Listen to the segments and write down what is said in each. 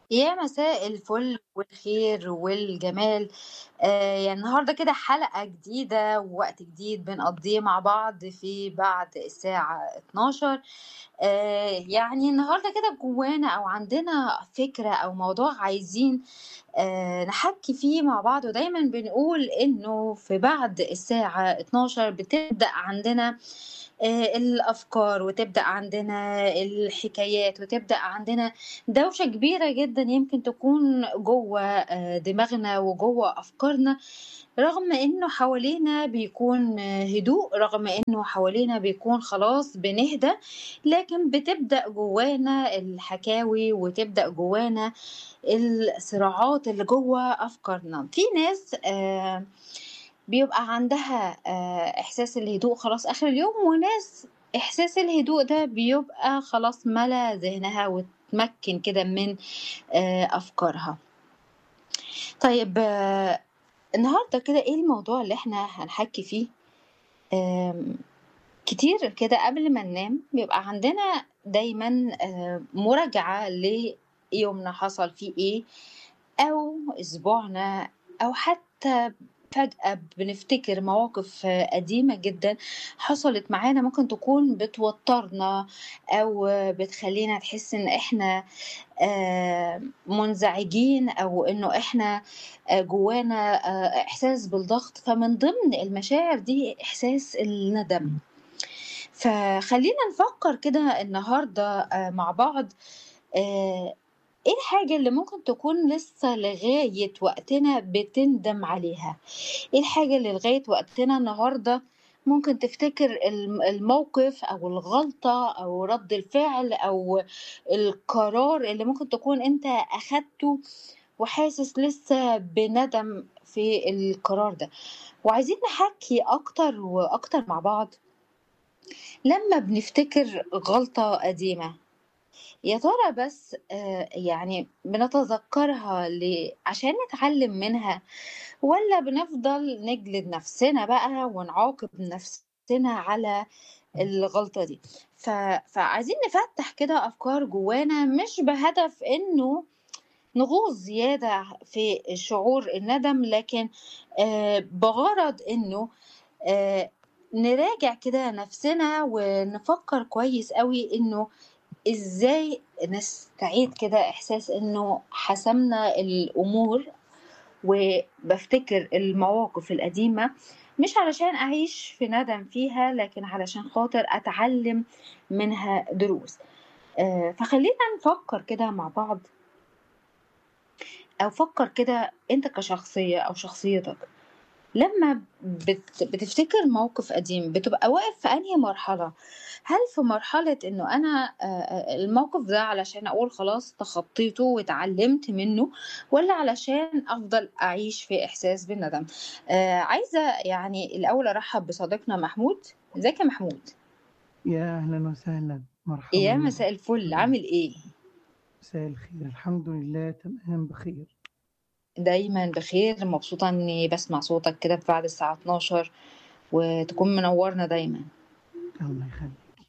يا مساء الفل والخير والجمال آه يعني النهارده كده حلقة جديدة ووقت جديد بنقضيه مع بعض في بعد الساعة 12 آه يعني النهارده كده جوانا أو عندنا فكرة أو موضوع عايزين آه نحكي فيه مع بعض ودايما بنقول إنه في بعد الساعة 12 بتبدأ عندنا آآ الأفكار، وتبدأ عندنا الحكايات، وتبدأ عندنا دوشة كبيرة جدًا يمكن تكون جوّه آآ دماغنا وجوّه أفكارنا، رغم إنه حوالينا بيكون هدوء، رغم إنه حوالينا بيكون خلاص بنهدى، لكن بتبدأ جوانا الحكاوي، وتبدأ جوانا الصراعات اللي جوّه أفكارنا. في ناس آآ بيبقى عندها آآ إحساس الهدوء خلاص آخر اليوم، وناس إحساس الهدوء ده بيبقى خلاص ملا ذهنها واتمكن كده من آآ أفكارها. طيب آه، النهارده كده إيه الموضوع اللي إحنا هنحكي فيه؟ آمم كتير كده قبل ما ننام بيبقى عندنا دايمًا آآ مراجعة ليومنا حصل فيه إيه، أو أسبوعنا أو حتى فجأة بنفتكر مواقف قديمة جدًا حصلت معانا ممكن تكون بتوتّرنا أو بتخلّينا نحس إن إحنا آآ منزعجين أو إنه إحنا آآ جوانا آآ إحساس بالضغط، فمن ضمن المشاعر دي إحساس الندم. فخلّينا نفكّر كده النهارده آآ مع بعض آآ إيه الحاجة اللي ممكن تكون لسه لغاية وقتنا بتندم عليها؟ إيه الحاجة اللي لغاية وقتنا النهارده ممكن تفتكر الم الموقف أو الغلطة أو رَد الفعل أو القرار اللي ممكن تكون أنت أخدته وحاسس لسه بندم في القرار ده، وعايزين نحكّي أكتر وأكتر مع بعض لمّا بنفتكر غلطة قديمة. يا ترى بس آآ يعني بنتذكّرها ل عشان نتعلّم منها والّا بنفضل نجلد نَفْسنا بقى ونعاقب نَفْسنا على الغلطة دي؟ ف فعايزين نفتّح كده أفكار جوّانا مش بهدف إنه نغوص زيادة في شعور الندم، لكن آآ بغرض إنه آآ نراجع كده نَفْسنا ونفكّر كويس أوي إنه إزاي نستعيد كده إحساس إنه حسمنا الأمور وبافتكر المواقف القديمة مش علشان أعيش في ندم فيها، لكن علشان خاطر أتعلم منها دروس. آآ فخلّينا نفكّر كده مع بعض أو فكّر كده أنت كشخصية أو شخصيتك لمّا بت بتفتكر موقف قديم بتبقى واقف في أنهي مرحلة؟ هل في مرحلة إنه أنا آآ الموقف ده علشان أقول خلاص تخطيته واتعلمت منه، والّا علشان أفضل أعيش في إحساس بالندم؟ آآ عايزة يعني الأول أرحّب بصديقنا محمود، إزيك يا محمود؟ يا أهلًا وسهلًا، مرحبًا يا بك، مساء الفل، إمم، عامل إيه؟ مساء الخير، الحمد لله تمام بخير، دايمًا بخير، مبسوطة إني باسمع صوتك كده في بعد الساعة 12 وتكون منوّرنا دايمًا. الله يخليكِ.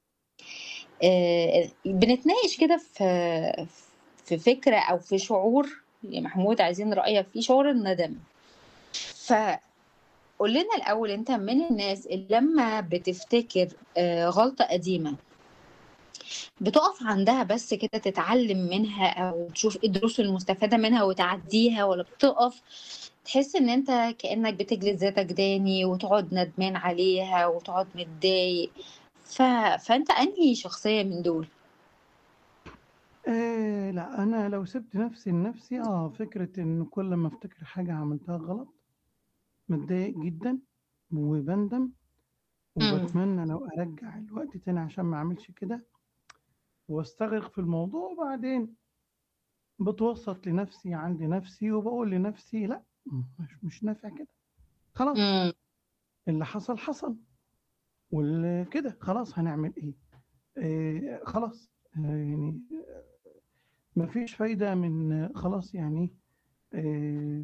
آآ بنتناقش كده في في فكرة أو في شعور يا محمود عايزين رأيك فيه، شعور الندم. فقُل لنا الأول أنت من الناس اللي لمّا بتفتكر آآ غلطة قديمة، بتُقف عندها بس كده تتعلم منها أو تشوف إيه الدروس المستفادة منها وتعدّيها والّا بتقف تحس إن أنت كإنّك بتجلد ذاتك تاني وتقعد ندمان عليها وتقعد متضايق، ف فأنت أنهي شخصية من دول؟ آآ لأ، أنا لو سِبت نفسي لنفسي آه، فكرة إن كل ما أفتكر حاجة عملتها غلط باتضايق جدًا وباندم إمم. وباتمنى لو أرجّع الوقت تاني عشان ما أعملش كده واستغرق في الموضوع وبعدين باتوسّط لنفسي عند نفسي وباقول لنفسي لأ، مش مش نافع كده، خلاص إمم. اللي حصل، حصل وال كده خلاص هنعمل إيه؟ آآ خلاص آآ يعني ما فيش فايدة من خلاص يعني آآ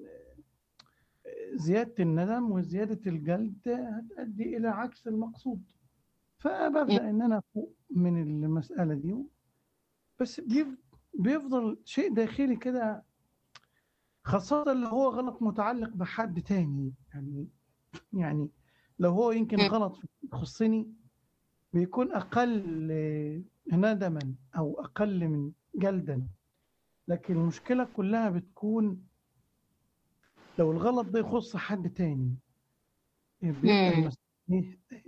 زيادة الندم وزيادة الجلد هتؤدي إلى عكس المقصود، إمم. فبابدأ إن أنا أفوق من المسألة دي، بس بيف بيفضل شيء داخلي كده خاصة لو هو غلط متعلق بحد تاني يعني يعني لو هو يمكن مم. غلط يخصني بيكون أقل ندما أو أقل من جلدا لكن المشكلة كلها بتكون لو الغلط ده يخص حد تاني بيبقى مم. المس- إيه